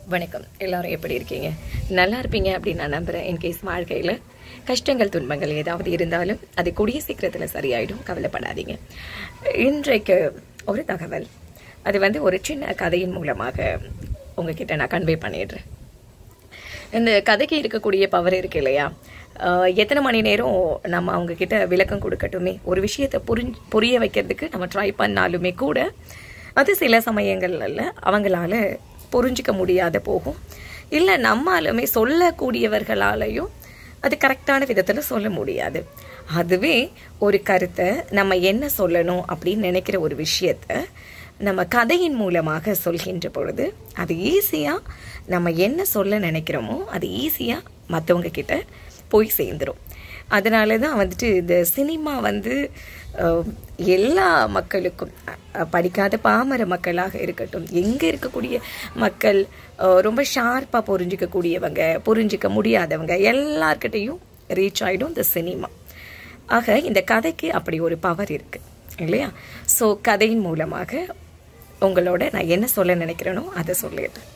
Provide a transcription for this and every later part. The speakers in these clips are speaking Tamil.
வணக்கம் எல்லாரும் எப்படி இருக்கீங்க நல்லா இருப்பீங்க அப்படின்னு நான் நம்புகிறேன் இன்கேஸ் வாழ்க்கையில் கஷ்டங்கள் துன்பங்கள் ஏதாவது இருந்தாலும் அது கூடிய சீக்கிரத்தில் சரியாயிடும் கவலைப்படாதீங்க இன்றைக்கு ஒரு தகவல் அது வந்து ஒரு சின்ன கதையின் மூலமாக உங்ககிட்ட நான் கன்வே பண்ணிடுறேன் இந்த கதைக்கு இருக்கக்கூடிய பவர் இருக்கு இல்லையா ஆஹ் எத்தனை மணி நேரம் நம்ம அவங்க கிட்ட விளக்கம் கொடுக்கட்டுமே ஒரு விஷயத்தை புரிஞ்சு புரிய வைக்கிறதுக்கு நம்ம ட்ரை பண்ணாலுமே கூட அது சில சமயங்கள்ல அவங்களால புரிஞ்சிக்க முடியாத போகும் இல்லை நம்மாலுமே சொல்லக்கூடியவர்களாலையும் அது கரெக்டான விதத்தில் சொல்ல முடியாது அதுவே ஒரு கருத்தை நம்ம என்ன சொல்லணும் அப்படின்னு நினைக்கிற ஒரு விஷயத்த நம்ம கதையின் மூலமாக சொல்கின்ற பொழுது அது ஈஸியாக நம்ம என்ன சொல்ல நினைக்கிறோமோ அது ஈஸியாக மற்றவங்க கிட்ட போய் சேர்ந்துடும் அதனால தான் வந்துட்டு இந்த சினிமா வந்து அஹ், எல்லா மக்களுக்கும் அஹ், படிக்காத பாமர மக்களாக இருக்கட்டும் எங்கே இருக்கக்கூடிய மக்கள் அஹ், ரொம்ப ஷார்ப்பாக புரிஞ்சிக்கக்கூடியவங்க புரிஞ்சிக்க முடியாதவங்க எல்லார்கிட்டையும் ரீச் ஆகிடும் இந்த சினிமா ஆக இந்த கதைக்கு அப்படி ஒரு பவர் இருக்கு இல்லையா ஸோ கதையின் மூலமாக உங்களோட நான் என்ன சொல்ல நினைக்கிறேனோ அதை சொல்லிடுறேன்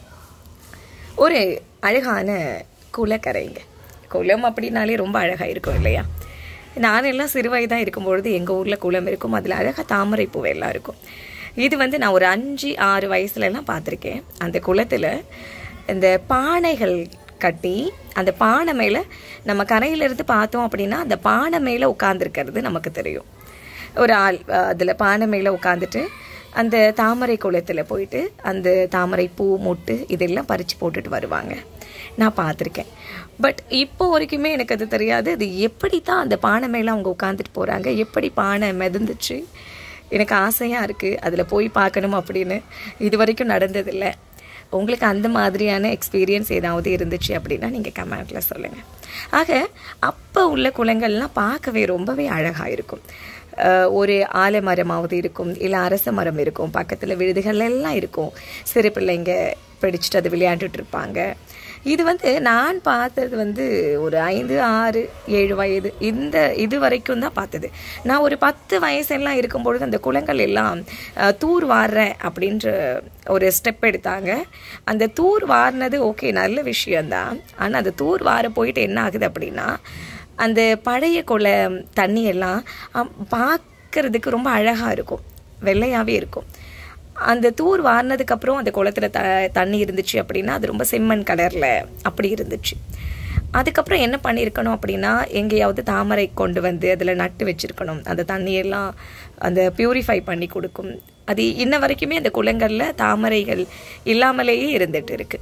ஒரு அழகான குளக்கரைங்க குளம் அப்படின்னாலே ரொம்ப அழகாக இருக்கும் இல்லையா நானெல்லாம் சிறு வயதாக இருக்கும்பொழுது எங்கள் ஊரில் குளம் இருக்கும் அதில் அழகாக தாமரை பூவெல்லாம் இருக்கும் இது வந்து நான் ஒரு அஞ்சு ஆறு வயசுலலாம் பார்த்துருக்கேன் அந்த குளத்தில் இந்த பானைகள் கட்டி அந்த பானை மேலே நம்ம கரையிலிருந்து பார்த்தோம் அப்படின்னா அந்த பானை மேலே உட்காந்துருக்கிறது நமக்கு தெரியும் ஒரு ஆள் அதில் பானை மேலே உட்காந்துட்டு அந்த தாமரை குளத்தில் போயிட்டு அந்த தாமரை பூ மொட்டு இதெல்லாம் பறித்து போட்டுட்டு வருவாங்க நான் பார்த்துருக்கேன் பட் இப்போ வரைக்குமே எனக்கு அது தெரியாது அது எப்படி தான் அந்த பானை மேலே அவங்க உட்காந்துட்டு போகிறாங்க எப்படி பானை மிதந்துச்சு எனக்கு ஆசையாக இருக்குது அதில் போய் பார்க்கணும் அப்படின்னு இது வரைக்கும் நடந்ததில்லை உங்களுக்கு அந்த மாதிரியான எக்ஸ்பீரியன்ஸ் ஏதாவது இருந்துச்சு அப்படின்னா நீங்கள் கமெண்ட்டில் சொல்லுங்கள் ஆக அப்போ உள்ள குளங்கள்லாம் பார்க்கவே ரொம்பவே அழகாக இருக்கும் அஹ் ஒரு ஆலமரமாவது இருக்கும் இல்லை அரச மரம் இருக்கும் பக்கத்தில் விழுதுகள் எல்லாம் இருக்கும் சிறு பிள்ளைங்க பிடிச்சிட்டு அது விளையாண்டுட்டு இருப்பாங்க இது வந்து நான் பார்த்தது வந்து ஒரு ஐந்து ஆறு ஏழு வயது இந்த இது வரைக்கும் தான் பார்த்தது நான் ஒரு பத்து வயசெல்லாம் இருக்கும்பொழுது அந்த குளங்கள் எல்லாம் அஹ், தூர் வாடுறேன் அப்படின்ற ஒரு ஸ்டெப் எடுத்தாங்க அந்த தூர் வாரினது ஓகே நல்ல விஷயம்தான் ஆனால் அந்த தூர் வார போயிட்டு என்ன ஆகுது அப்படின்னா அந்த பழைய குள தண்ணி எல்லாம் அம், பார்க்கறதுக்கு ரொம்ப அழகாக இருக்கும் வெள்ளையாகவே இருக்கும் அந்த தூர் வாரினதுக்கப்புறம் அந்த குளத்துல த தண்ணி இருந்துச்சு அப்படின்னா அது ரொம்ப செம்மண் கலரில் அப்படி இருந்துச்சு அதுக்கப்புறம் என்ன பண்ணியிருக்கணும் அப்படின்னா எங்கேயாவது தாமரை கொண்டு வந்து அதில் நட்டு வச்சிருக்கணும் அந்த தண்ணியெல்லாம் அந்த பியூரிஃபை பண்ணி கொடுக்கும் அது இன்ன வரைக்குமே அந்த குளங்களில் தாமரைகள் இல்லாமலேயே இருந்துட்டு இருக்கு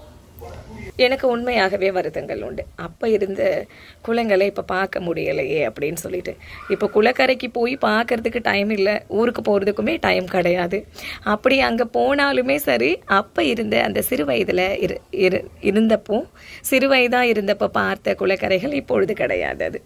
எனக்கு உண்மையாகவே வருத்தங்கள் உண்டு அப்போ இருந்த குளங்களை இப்போ பார்க்க முடியலையே அப்படின்னு சொல்லிட்டு இப்போ குளக்கரைக்கு போய் பார்க்கறதுக்கு டைம் இல்லை ஊருக்கு போகிறதுக்குமே டைம் கிடையாது அப்படி அங்கே போனாலுமே சரி அப்போ இருந்த அந்த சிறு வயதில் இரு இரு இருந்தப்போ சிறு வயதாக இருந்தப்போ பார்த்த குளக்கரைகள் இப்பொழுது கிடையாது அது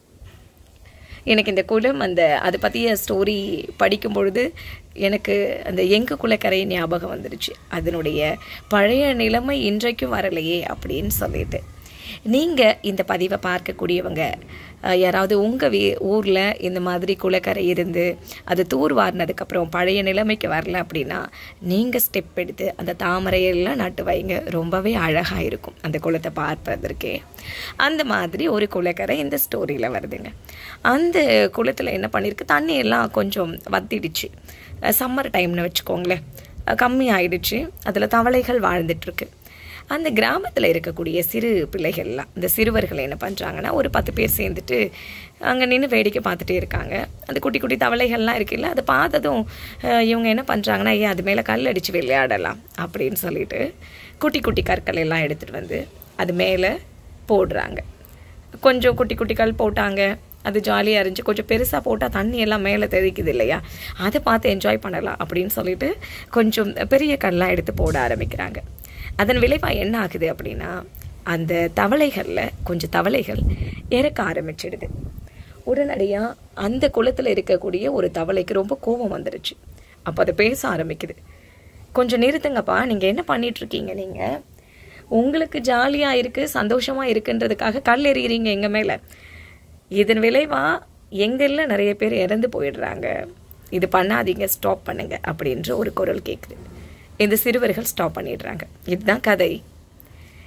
எனக்கு இந்த குளம் அந்த அதை பற்றிய ஸ்டோரி படிக்கும் பொழுது எனக்கு அந்த எங்க குளக்கரை ஞாபகம் வந்துடுச்சு அதனுடைய பழைய நிலைமை இன்றைக்கும் வரலையே அப்படின்னு சொல்லிட்டு நீங்கள் இந்த பதிவை பார்க்கக்கூடியவங்க அஹ், யாராவது உங்கள் வீ ஊரில் இந்த மாதிரி குளக்கரை இருந்து அது தூர் வாரினதுக்கப்புறம் பழைய நிலைமைக்கு வரல அப்படின்னா நீங்கள் ஸ்டெப் எடுத்து அந்த தாமரையெல்லாம் நட்டு வைங்க ரொம்பவே அழகாக இருக்கும் அந்த குளத்தை பார்ப்பதற்கே அந்த மாதிரி ஒரு குளக்கரை இந்த ஸ்டோரியில் வருதுங்க அந்த குளத்தில் என்ன பண்ணியிருக்கு தண்ணி எல்லாம் கொஞ்சம் வத்திடுச்சு சம்மர் டைம்னு வச்சுக்கோங்களேன் அஹ் கம்மி ஆயிடுச்சு அதில் தவளைகள் வாழ்ந்துட்டுருக்கு அந்த கிராமத்தில் இருக்கக்கூடிய சிறு பிள்ளைகள்லாம் இந்த சிறுவர்கள் என்ன பண்ணுறாங்கன்னா ஒரு பத்து பேர் சேர்ந்துட்டு அங்கே நின்று வேடிக்கை பார்த்துட்டே இருக்காங்க அந்த குட்டி குட்டி தவளைகள்லாம் இருக்குல்ல அதை பார்த்ததும் அஹ், இவங்க என்ன பண்ணுறாங்கன்னா ஐயா அது மேலே கல் அடித்து விளையாடலாம் அப்படின்னு சொல்லிட்டு குட்டி குட்டி கற்கள் எல்லாம் எடுத்துகிட்டு வந்து அது மேலே போடுறாங்க கொஞ்சம் குட்டி குட்டி கல் போட்டாங்க அது ஜாலியாக இருந்துச்சு கொஞ்சம் பெருசாக போட்டால் தண்ணி எல்லாம் மேலே தெளிக்குது இல்லையா அதை பார்த்து என்ஜாய் பண்ணலாம் அப்படின்னு சொல்லிட்டு கொஞ்சம் பெரிய கல்லாம் எடுத்து போட ஆரம்பிக்கிறாங்க அதன் விளைவாக என்ன ஆகுது அப்படின்னா அந்த தவளைகளில் கொஞ்சம் தவளைகள் இறக்க ஆரம்பிச்சிடுது உடனடியாக அந்த குளத்தில் இருக்கக்கூடிய ஒரு தவளைக்கு ரொம்ப கோபம் வந்துடுச்சு அப்போ அதை பேச ஆரம்பிக்குது கொஞ்சம் நிறுத்துங்கப்பா நீங்கள் என்ன பண்ணிட்டு இருக்கீங்க நீங்கள் உங்களுக்கு ஜாலியாக இருக்குது சந்தோஷமாக இருக்குன்றதுக்காக கல் எறிகிறீங்க எங்கள் மேலே இதன் விளைவா எங்களில் நிறைய பேர் இறந்து போயிடுறாங்க இது பண்ணாதீங்க ஸ்டாப் பண்ணுங்க அப்படின்ற ஒரு குரல் கேட்குது இந்த சிறுவர்கள் ஸ்டாப் பண்ணிடுறாங்க இதுதான் கதை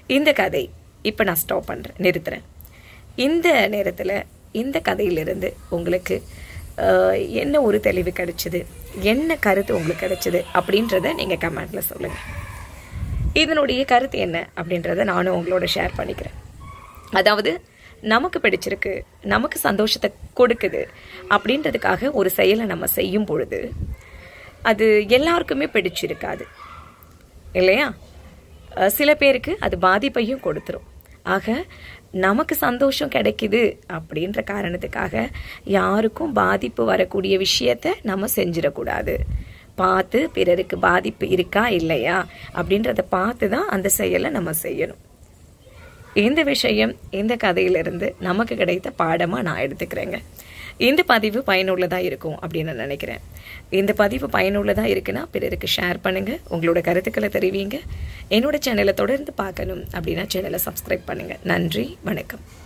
இந்த கதை இப்போ நான் ஸ்டாப் பண்ணுறேன் நிறுத்துறேன் இந்த நேரத்தில் இந்த கதையிலிருந்து உங்களுக்கு ஆஹ், என்ன ஒரு தெளிவு கிடைச்சிது என்ன கருத்து உங்களுக்கு கிடைச்சிது அப்படின்றத நீங்கள் கமெண்ட்டில் சொல்லுங்கள் இதனுடைய கருத்து என்ன அப்படின்றத நானும் உங்களோட ஷேர் பண்ணிக்கிறேன் அதாவது நமக்கு பிடிச்சிருக்கு நமக்கு சந்தோஷத்தை கொடுக்குது அப்படின்றதுக்காக ஒரு செயலை நம்ம செய்யும் பொழுது அது எல்லாருக்குமே பிடிச்சிருக்காது இல்லையா அஹ் சில பேருக்கு அது பாதிப்பையும் கொடுத்துரும் ஆக நமக்கு சந்தோஷம் கிடைக்குது அப்படின்ற காரணத்துக்காக யாருக்கும் பாதிப்பு வரக்கூடிய விஷயத்த நம்ம செஞ்சிடக்கூடாது பார்த்து பிறருக்கு பாதிப்பு இருக்கா இல்லையா அப்படின்றத பார்த்து தான் அந்த செயலை நம்ம செய்யணும் இந்த விஷயம் இந்த கதையிலிருந்து நமக்கு கிடைத்த பாடமாக நான் எடுத்துக்கிறேங்க இந்த பதிவு பயனுள்ளதாக இருக்கும் அப்படின்னு நான் நினைக்கிறேன் இந்த பதிவு பயனுள்ளதாக இருக்குன்னா பிறருக்கு ஷேர் பண்ணுங்கள் உங்களோட கருத்துக்களை தெரிவிங்க என்னோட சேனலை தொடர்ந்து பார்க்கணும் அப்படின்னா சேனலை சப்ஸ்கிரைப் பண்ணுங்கள் நன்றி வணக்கம்